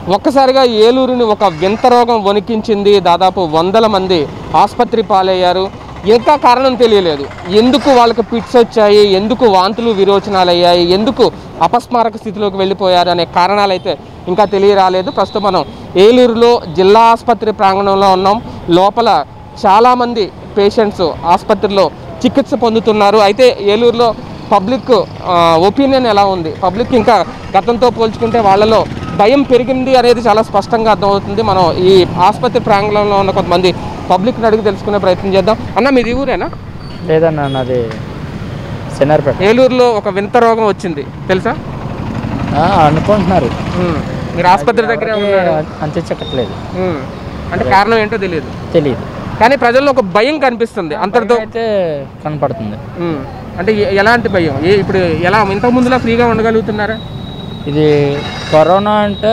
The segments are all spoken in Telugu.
ఒక్కసారిగా ఏలూరుని ఒక వింత రోగం వణికించింది దాదాపు వందల మంది ఆసుపత్రి పాలయ్యారు ఇంకా కారణం తెలియలేదు ఎందుకు వాళ్ళకి పిట్స్ వచ్చాయి ఎందుకు వాంతులు విరోచనాలు అయ్యాయి ఎందుకు అపస్మారక స్థితిలోకి వెళ్ళిపోయారు అనే కారణాలు అయితే ఇంకా తెలియరాలేదు ప్రస్తుతం మనం ఏలూరులో జిల్లా ఆసుపత్రి ప్రాంగణంలో ఉన్నాం లోపల చాలామంది పేషెంట్స్ ఆసుపత్రిలో చికిత్స పొందుతున్నారు అయితే ఏలూరులో పబ్లిక్ ఒపీనియన్ ఎలా ఉంది పబ్లిక్ ఇంకా గతంతో పోల్చుకుంటే వాళ్ళలో భయం పెరిగింది అనేది చాలా స్పష్టంగా అర్థమవుతుంది మనం ఈ ఆసుపత్రి ప్రాంగణంలో ఉన్న కొంతమంది పబ్లిక్ని అడిగి తెలుసుకునే ప్రయత్నం చేద్దాం అన్న మీది ఊరేనా లేదన్న నాది శనార్పేట ఏలూరులో ఒక వింత రోగం వచ్చింది తెలుసా ఆ, అనుకుంటున్నారు ఉమ్. మీరు ఆసుపత్రి దగ్గరే ఉన్నారు అంతించట్లేదు ఉమ్. అంటే కారణం ఏంటో తెలియదు తెలియదు కానీ ప్రజల్లో ఒక భయం కనిపిస్తుంది అంతటితో అయితే కనపడుతుంది ఉమ్. అంటే ఎ- ఎలాంటి భయం ఏ ఇప్పుడు ఎలా ఇంతకు ముందులా ఫ్రీగా ఉండగలుగుతున్నారా ఇది కరోనా అంటే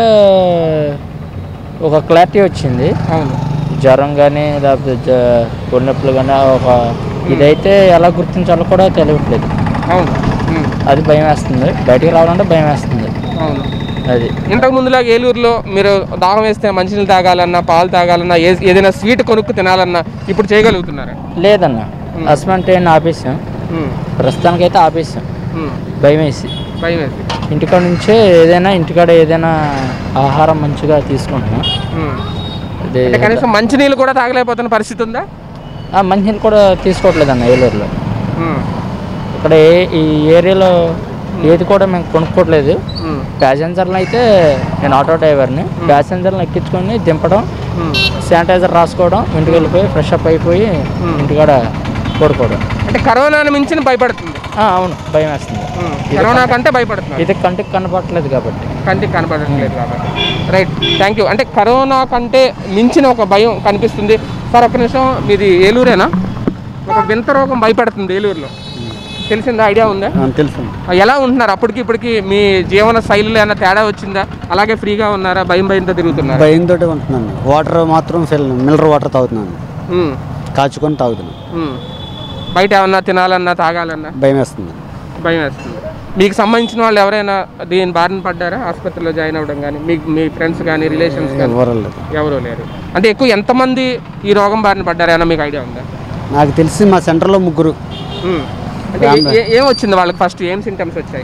ఒక క్లారిటీ వచ్చింది అవును జ్వరం కానీ లేకపోతే జ- ఒళ్ళు నొప్పులు కానీ ఒక ఇదైతే ఎలా గుర్తించాలో కూడా తెలియట్లేదు అవును ఉమ్. అది భయం వేస్తుంది బయటికి రావాలంటే భయం వేస్తుంది అవును అది ఇంతకు ముందులా ఏలూరులో మీరు దాహం వేస్తే మంచినీళ్ళు తాగాలన్నా పాలు తాగాలన్నా ఏ- ఏదైనా స్వీట్ కొనుక్కు తినాలన్నా ఇప్పుడు చేయగలుగుతున్నారా లేదన్న హస్బెండ్ ట్రైన్ ఆపేసాం ఉమ్. ప్రస్తుతానికైతే ఆపేసాం ఉమ్. భయం వేసి భయం వేసి ఇంటికాడ నుంచే ఏదైనా ఇంటికాడ ఏదైనా ఆహారం మంచిగా తీసుకుంటున్నాం ఉమ్. అదే అంటే కనీసం మంచినీళ్ళు కూడా తాగలేకపోతున్న పరిస్థితి ఉందా ఆ, మంచినీళ్ళు కూడా తీసుకోవట్లేదన్న ఏలూరులో ఉమ్. ఇక్కడ ఏ ఈ ఏరియాలో ఏది కూడా మేము కొనుక్కోవట్లేదు ఉమ్. ప్యాసింజర్లు అయితే నేను ఆటో డ్రైవర్ని ప్యాసింజర్లను ఎక్కించుకొని దింపడం ఉమ్. శానిటైజర్ రాసుకోవడం ఇంటికి వెళ్ళిపోయి ఫ్రెష్ అప్ అయిపోయి ఇంటికాడ పడుకోవడం అంటే కరోనాను మించిన భయపడుతుంది ఆ, అవును భయం వేస్తుంది ఉమ్. కరోనా కంటే భయపడుతున్నారు ఇది కంటికి కనపడట్లేదు కాబట్టి కంటికి కనపడట్లేదు కాబట్టి రైట్ థ్యాంక్ యూ అంటే కరోనా కంటే మించిన ఒక భయం కనిపిస్తుంది సార్ ఒక్క నిమిషం మీది ఏలూరేనా ఒక వింత రోగం భయపడుతుంది ఏలూరులో తెలిసిందా ఐడియా ఉందా తెలుసు ఆ, ఎలా ఉంటున్నారు అప్పటికి ఇప్పటికి మీ జీవన శైలిలో ఏమైనా తేడా వచ్చిందా అలాగే ఫ్రీగా ఉన్నారా భయం భయంతో తిరుగుతున్నారు భయంతో ఉంటున్నాను వాటర్ మాత్రం ఫిల్ మినరల్ వాటర్ తాగుతున్నాను కాచుకొని తాగుతున్నాను బయట ఏమన్నా తినాలన్నా తాగాలన్నా భయం వేస్తుంది భయం వేస్తుంది మీకు సంబంధించిన వాళ్ళు ఎవరైనా దీని బారిన పడ్డారా ఆసుపత్రిలో జాయిన్ అవ్వడం కానీ మీ మీ ఫ్రెండ్స్ కానీ రిలేషన్స్ కానీ ఎవరు లేదు ఎవరూ లేరు అంటే ఎక్కువ ఎంతమంది ఈ రోగం బారిన పడ్డారా ఏమన్నా మీకు ఐడియా ఉందా నాకు తెలిసి మా సెంటర్లో ముగ్గురు ఉమ్. అంటే ఏ- ఏ- ఏం వచ్చింది వాళ్ళకి ఫస్ట్ ఏం సింటమ్స్ వచ్చాయి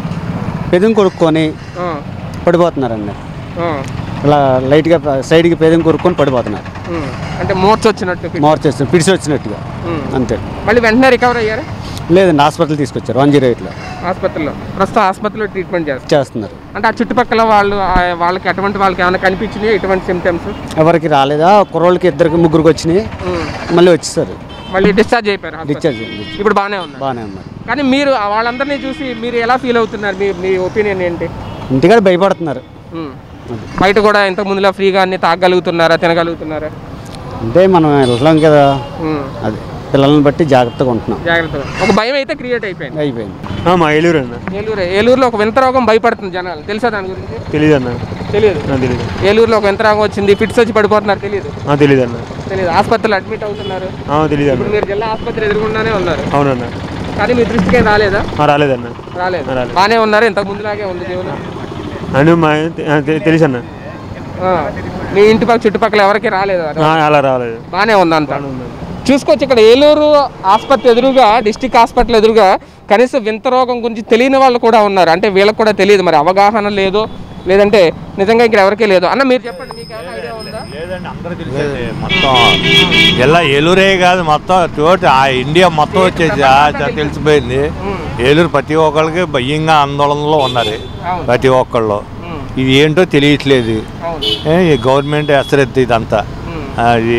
పెదం కొరుక్కొని ఆ, పడిపోతున్నారండి ఆ, ఇలా లైట్గా సైడ్కి పెదం కొరుక్కొని పడిపోతున్నారు ఉమ్. అంటే మోర్చ్ వచ్చినట్టు ఫీల్. మార్చేస్తారు పిడిసి వచ్చినట్టుగా ఉమ్. అంతే మళ్ళీ వెంటనే రికవర్ అయ్యారా లేదండి హాస్పిటల్ తీసుకొచ్చారు వన్ జీరో ఎయిట్లో ఆసుపత్రిలో ప్రస్తుతం ఆసుపత్రిలో ట్రీట్మెంట్ చేస్తారు చేస్తున్నారు అంటే ఆ చుట్టుపక్కల వాళ్ళు ఆ వాళ్ళకి ఎటువంటి వాళ్ళకి ఏమైనా కనిపించినాయి ఎటువంటి సిమ్టమ్స్ ఎవరికి రాలేదా కుర్రోళ్ళకి ఇద్దరికి ముగ్గురికి వచ్చినాయి మళ్ళీ వచ్చేసారు మళ్ళీ డిశ్చార్జ్ అయిపోయారు hospital. డిశ్చార్జ్ ఇప్పుడు బాగానే ఉన్నారు బాగానే ఉన్నారు కానీ మీరు ఆ వాళ్ళందరినీ చూసి మీరు ఎలా ఫీల్ అవుతున్నారు మీ మీ ఒపీనియన్ ఏంటి ఇంటికాడ భయపడుతున్నారు ఉమ్. బయట కూడా ఇంతకు ముందులా ఫ్రీగా అన్ని తాగలుగుతున్నారా తినగలుగుతున్నారా అంటే మనం వెళ్ళాం కదా ఉమ్. అది పిల్లల్ని బట్టి జాగ్రత్తగా ఉంటున్నాం జాగ్రత్తగా ఒక భయం అయితే క్రియేట్ అయిపోయింది అయిపోయింది మా ఏలూరు అన్న ఏలూరు ఏలూరులో ఒక వింత రోగం భయపడుతుంది జనాలు తెలుసా దాని గురించి తెలీదు అన్న తెలియదు నాకు తెలీదు ఏలూరులో ఒక వింత రోగం వచ్చింది ఫిట్స్ వచ్చి పడిపోతున్నారు తెలియదు ఆ, తెలీదు అన్న తెలియదు ఆసుపత్రిలో అడ్మిట్ అవుతున్నారు ఆ, తెలీదు అన్న ఇప్పుడు మీరు జిల్లా ఆసుపత్రి ఎదురుగుండానే ఉన్నారు అవునన్న కానీ మీ దృష్టికి ఏం రాలేదా ఆ, రాలేదన్న రాలేదు రాలేదు. బాగానే ఉన్నారు ఇంతకు ముందులాగే ఉంది జీవనం అని మా ఆ, తె- తెలుసు అన్న ఆ. మీ ఇంటి పక్క చుట్టుపక్కల ఎవరికి రాలేదు ఆ, అలా రాలేదు బాగానే ఉంది అంతా చూసుకోవచ్చు ఇక్కడ ఏలూరు ఆసుపత్రి ఎదురుగా డిస్టిక్ హాస్పిటల్ ఎదురుగా కనీసం వింత రోగం గురించి తెలియని వాళ్ళు కూడా ఉన్నారు అంటే వీళ్ళకి కూడా తెలియదు మరి అవగాహన లేదు లేదంటే నిజంగా ఇక్కడ ఎవరికీ లేదు అన్న మీరు చెప్పండి మీకు ఏమైనా ఐడియా ఉందా లేదండి అందరూ తెలిసేది మొత్తం జిల్లా ఏలూరే కాదు మొత్తం చోటు ఆ ఇండియా మొత్తం వచ్చేసి ఆ చ- తెలిసిపోయింది ఏలూరు ప్రతి ఒక్కరికి భయంగా ఆందోళనలో ఉన్నారు అవును. ప్రతి ఒక్కళ్ళు ఉమ్. ఇది ఏంటో తెలియట్లేదు అవును ఏ, ఈ గవర్నమెంట్ ఎసరెత్తి ఇదంతా ఉమ్. అది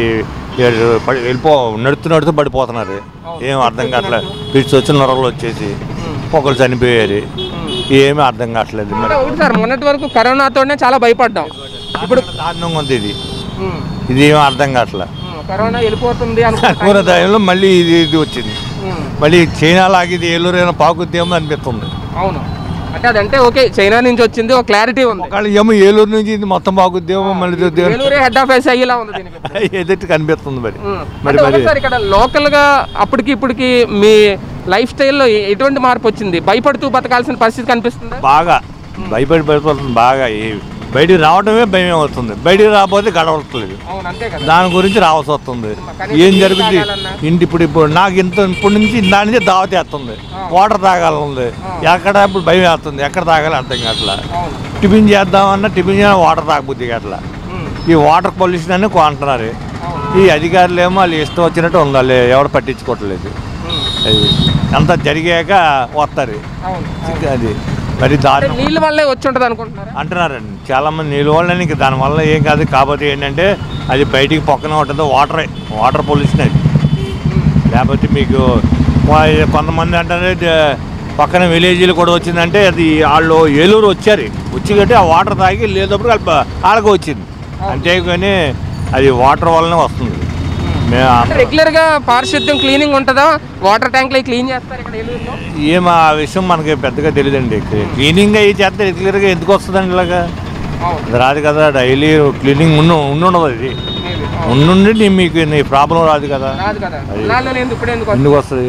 ఏ- పడి- వెళ్ళిపో నడుతూ నడుతూ పడిపోతున్నారు ఏం అర్థం కావట్లేదు పిచ్చి వచ్చిన నొరలు వచ్చేసి ఒకరు చనిపోయారు ఏమీ అర్థం కావట్లేదు మరి అంటే ఒకటి సార్ మొన్నటి వరకు కరోనాతోనే చాలా భయపడ్డాం ఇప్పుడు దారుణంగా ఉంది ఇది ఉమ్. ఇది ఏమీ అర్థం కావట్లేదు ఉమ్. కరోనా వెళ్ళిపోతుంది అనుకుంటా కూర టైంలో మళ్ళీ ఇది ఇది వచ్చింది ఉమ్. మళ్ళీ చైనా లాగిది ఏలూరైనా పాకుద్దేమో అనిపిస్తుంది అవును అంటే అదంటే ఓకే చైనా నుంచి వచ్చింది ఒక క్లారిటీ ఉంది ఒకళ్ళు ఏమో ఏలూరు నుంచి ఇది మొత్తం పాకుద్దేమో మళ్ళీ ఇది- ఏలూరే హెడ్ ఆఫీస్ అయ్యేలా ఉంది దీనికి ఎదుటి కనిపిస్తుంది మరి ఉమ్. మరి అంటే మరి ఒకసారి ఇక్కడ లోకల్ గా అప్పటికి ఇప్పటికి మీ లైఫ్ స్టైల్లో ఎ- ఎటువంటి మార్పు వచ్చింది భయపడుతూ బతకాల్సిన పరిస్థితి కనిపిస్తుందా బాగా భయపడి భయపడుతుంది బాగా ఈ బయటికి రావడమే భయం అవుతుంది బయటికి రాకపోతే గడవట్లేదు అవును అంతే కదా దాని గురించి రావాల్సి వస్తుంది కనీసం ఏం నీళ్ళు జరుగుతుంది తాగాలన్నా? ఇంటి ఇప్పుడు ఇప్పుడు నాకు ఇంత ఇప్పటి నుంచి దాని నుంచి దావతి వేస్తుంది వాటర్ తాగాలనుంది ఎక్కడ ఇప్పుడు భయం వేస్తుంది ఎక్కడ తాగాలి అర్థం కావట్లా అవును టిఫిన్ చేద్దామన్నా టిఫిన్ చేయాలి వాటర్ తాగబుద్ది అట్లా ఉమ్, ఈ వాటర్ పొల్యూషన్ అని కొంటున్నారు ఈ అధికారులు ఏమో వాళ్ళు ఇష్టం వచ్చినట్టు ఉండాలి ఎవరు పట్టించుకోవట్లేదు ఉమ్, అది అంతా జరిగాక వస్తారు అవును అది మరి అంటే దారుణం నీళ్ళ వల్లే వచ్చి ఉంటుంది అనుకుంటున్నారా అంటున్నారండి చాలా మంది నీళ్ళు వాళ్ళని ఇంక దానివల్ల ఏం కాదు కాకపోతే ఏంటంటే అది బయటికి పక్కన ఉంటుంది వాటరే వాటర్ పొల్యూషన్ అది లేకపోతే మీకు వా- కొంతమంది అంటారు "ఇది పక్కన విలేజ్లు కూడా వచ్చిందంటే అది వాళ్ళు ఏలూరు వచ్చారు వచ్చి కట్టి ఆ వాటర్ తాగి లేదప్పుడు వాళ్ళ- వాళ్ళకి వచ్చింది అంతేగాని అది వాటర్ వల్లనే వస్తుంది మేము అంటే రెగ్యులర్ గా పారిశుద్ధ్యం క్లీనింగ్ ఉంటుందా వాటర్ ట్యాంక్ లో క్లీన్ చేస్తారు ఇక్కడ ఏలూరులో ఏం ఆ విషయం మనకి పెద్దగా తెలియదండి క్లీనింగ్ అయ్యి చేస్తే రెగ్యులర్గా ఎందుకు వస్తుందండి ఇలాగా అవును అది రాదు కదా డైలీ క్లీనింగ్ ఉండు ఉండుండదు అది maybe. అవును. ఉండుండి నీ మీకు నీ ప్రాబ్లం రాదు కదా రాదు కదా అది- నాలో ఎందుకు ఇప్పుడు ఎందుకు ఎందుకు వస్తుంది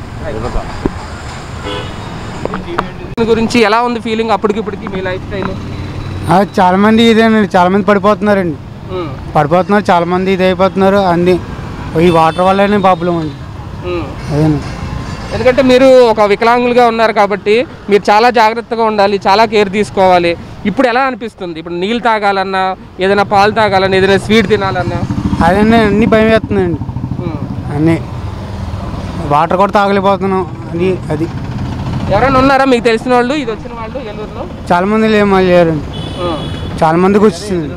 దీని గురించి ఎలా ఉంది ఫీలింగ్ అప్పటికి ఇప్పటికి మీ లైఫ్ స్టైల్ చాలా మంది ఇదేనండి చాలా మంది పడిపోతున్నారండి పడిపోతున్నారు చాలా మంది ఇది అయిపోతున్నారు అన్ని ఈ వాటర్ వల్లనే ప్రాబ్లం అండి అదేనండి ఎందుకంటే మీరు ఒక వికలాంగులుగా ఉన్నారు కాబట్టి మీరు చాలా జాగ్రత్తగా ఉండాలి చాలా కేర్ తీసుకోవాలి ఇప్పుడు ఎలా అనిపిస్తుంది ఇప్పుడు నీళ్ళు తాగాలన్నా ఏదైనా పాలు తాగాలన్నా ఏదైనా స్వీట్ తినాలన్నా అదన్నీ అన్ని భయం వేస్తుందండి ఉమ్. అన్నీ వాటర్ కూడా తాగలేకపోతున్నాం అని అది ఎవరైనా ఉన్నారా మీకు తెలిసిన వాళ్ళు ఇది వచ్చిన వాళ్ళు ఏలూరులో చాలా మంది లేమో లేరండి ఉమ్. చాలా మందికి వచ్చింది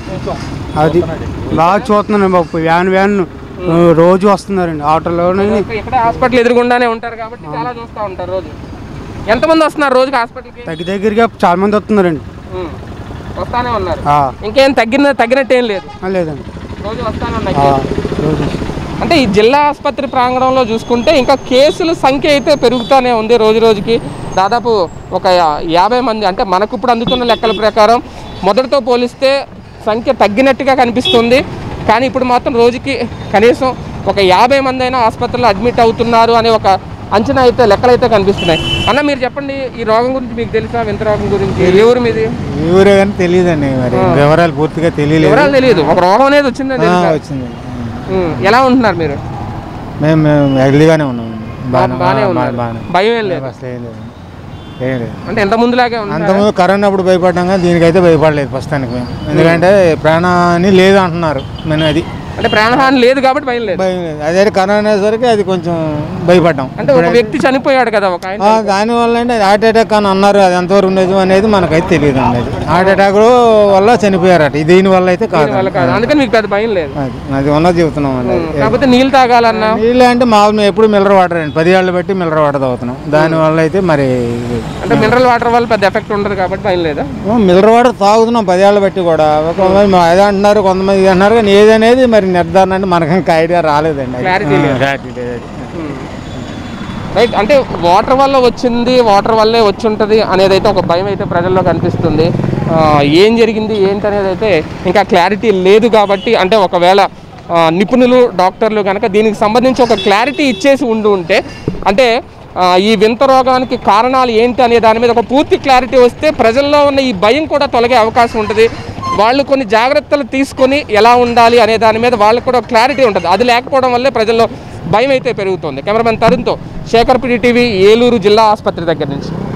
అది బాగా చూస్తున్నాను బాబు వ్యాన్ వ్యాన్ ఆ, రోజు వస్తున్నారండి ఆటోలోనే ఇక్కడ- ఇక్కడ హాస్పిటల్ ఎదురుగుండానే ఉంటారు కాబట్టి చాలా చూస్తూ ఉంటారు రోజు ఎంతమంది వస్తున్నారు రోజుకి హాస్పిటల్కి దగ్గర దగ్గరగా చాలా మంది వస్తున్నారండి ఉమ్. వస్తానే ఉన్నారు ఆ, ఇంకేం తగ్గిన తగ్గినట్టు ఏం లేదు ఆ, లేదండి రోజు వస్తానే ఉన్నాయి ఆ, కేసులు. రోజు అంటే ఈ జిల్లా ఆసుపత్రి ప్రాంగణంలో చూసుకుంటే ఇంకా కేసుల సంఖ్య అయితే పెరుగుతూనే ఉంది రోజు రోజుకి దాదాపు ఒక యా- యాభై మంది అంటే మనకు ఇప్పుడు అందుతున్న లెక్కల ప్రకారం మొదటితో పోలిస్తే సంఖ్య తగ్గినట్టుగా కనిపిస్తుంది కానీ ఇప్పుడు మాత్రం రోజుకి కనీసం ఒక యాభై మంది అయినా ఆసుపత్రిలో అడ్మిట్ అవుతున్నారు అనే ఒక అంచనా అయితే లెక్కలు అయితే కనిపిస్తున్నాయి అన్న మీరు చెప్పండి ఈ రోగం గురించి మీకు తెలుసా వింత రోగం గురించి ఏ ఊరు మీది ఊరే కానీ తెలియదండి మరి వివరాలు పూర్తిగా తెలియలేదు వివరాలు తెలియదు ఒక రోగం అనేది వచ్చిందని ఆ, తెలుసా? వచ్చింది ఉమ్. ఎలా ఉంటున్నారు మీరు మేము మేము హెల్దీగానే ఉన్నాం బాగానే బాగానే ఆ, ఉన్నారు బాగానే భయం ఏం లేదు అసలు ఏం లేదు ఏం లేదు అంటే ఎంత ముందులాగే ఉన్నారు అంతకుముందు కరోనా అప్పుడు భయపడ్డాం కానీ దీనికైతే భయపడలేదు ప్రస్తుతానికి మేము ఎందుకంటే ప్రాణాన్ని లేదు అంటున్నారు మేము అది అంటే ప్రాణహాని లేదు కాబట్టి భయం లేదు భయం లేదు అదే కరోనా సరికి అది కొంచెం భయపడ్డాం అంటే ఒక వ్యక్తి చనిపోయాడు కదా ఒక ఆయన ఆ, దానివల్ల అంటే హార్ట్ అటాక్ అని అన్నారు అది ఎంతవరకు నిజం అనేది మనకైతే తెలియదు అనేది హార్ట్ అటాక్ వల్ల చనిపోయారట ఇది దీని వల్ల అయితే కాదు వల్ల కాదు అందుకని మీకు పెద్ద భయం లేదు అది అది ఉన్నది చెబుతున్నాం అండి అది. కాకపోతే నీళ్ళు తాగాలన్నా నీళ్ళు అంటే మామూలు మేము ఎప్పుడు మిల్లర్ వాటర్ అండి పది ఏళ్ళు బట్టి మిల్లర్ వాటర్ తాగుతున్నాం దానివల్ల అయితే మరి అంటే మినరల్ వాటర్ వల్ల పెద్ద ఎఫెక్ట్ ఉండదు కాబట్టి భయం లేదా మిల్లర్ వాటర్ తాగుతున్నాం పది ఏళ్ళు బట్టి కూడా కొంతమంది మా అది అంటున్నారు కొంతమంది ఇది అంటున్నారు కానీ ఏది అనేది మరి నిర్ధారణ అంటే మనకి ఇంకా ఐడియా రాలేదండి అది. Clarity లేదు. ఆ, clarity లేదు అది. రైట్ అంటే వాటర్ వల్ల వచ్చింది వాటర్ వల్లే వచ్చి ఉంటుంది అనేది అయితే ఒక భయం అయితే ప్రజల్లో కనిపిస్తుంది ఆ, ఏం జరిగింది ఏంటి అనేది అయితే ఇంకా క్లారిటీ లేదు కాబట్టి అంటే ఒకవేళ ఆ, నిపుణులు డాక్టర్లు కనుక దీనికి సంబంధించి ఒక క్లారిటీ ఇచ్చేసి ఉండి ఉంటే అంటే ఆ, ఈ వింత రోగానికి కారణాలు ఏంటి అనే దాని మీద ఒక పూర్తి క్లారిటీ వస్తే ప్రజల్లో ఉన్న ఈ భయం కూడా తొలగే అవకాశం ఉంటుంది వాళ్ళు కొన్ని జాగ్రత్తలు తీసుకొని ఎలా ఉండాలి అనే దాని మీద వాళ్ళకు కూడా క్లారిటీ ఉంటుంది అది లేకపోవడం వల్లే ప్రజల్లో భయం అయితే పెరుగుతుంది కెమెరామెన్ తరుణ్తో శేఖర్ పిడి టీవీ ఏలూరు జిల్లా ఆసుపత్రి దగ్గర నుంచి